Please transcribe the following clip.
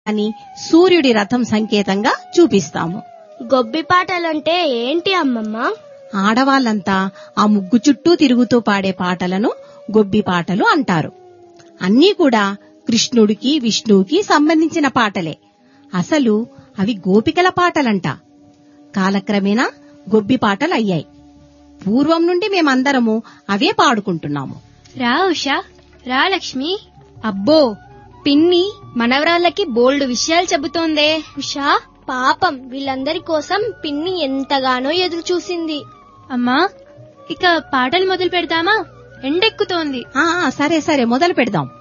అని సూర్యుడి రథం సంకేతంగా చూపిస్తాము గొబ్బి పాటలంటే ఏంటి అమ్మమ్మ ఆడవాళ్ళంతా ఆ ముగ్గు చుట్టూ తిరుగుతూ పాడే పాటలను గొబ్బి పాటలు అంటారు అన్నీ కూడా కృష్ణుడికి విష్ణువుకి సంబంధించిన పాటలే అసలు అవి గోపికల పాటలంట కాలక్రమేణా గొబ్బి పాటలు అయ్యాయి పూర్వం నుండి మేమందరము అవే పాడుకుంటున్నాము రా ఉషా రా లక్ష్మి అబ్బో పిన్ని మనవరాళ్ళకి బోల్డ్ విషయాలు చెబుతోందే ఉషా పాపం వీళ్ళందరి కోసం పిన్ని ఎంతగానో ఎదురు చూసింది అమ్మా ఇక పాటలు మొదలు పెడదామా ఎండెక్కుతోంది ఆ ఆ, సరే సరే మొదలు పెడదాం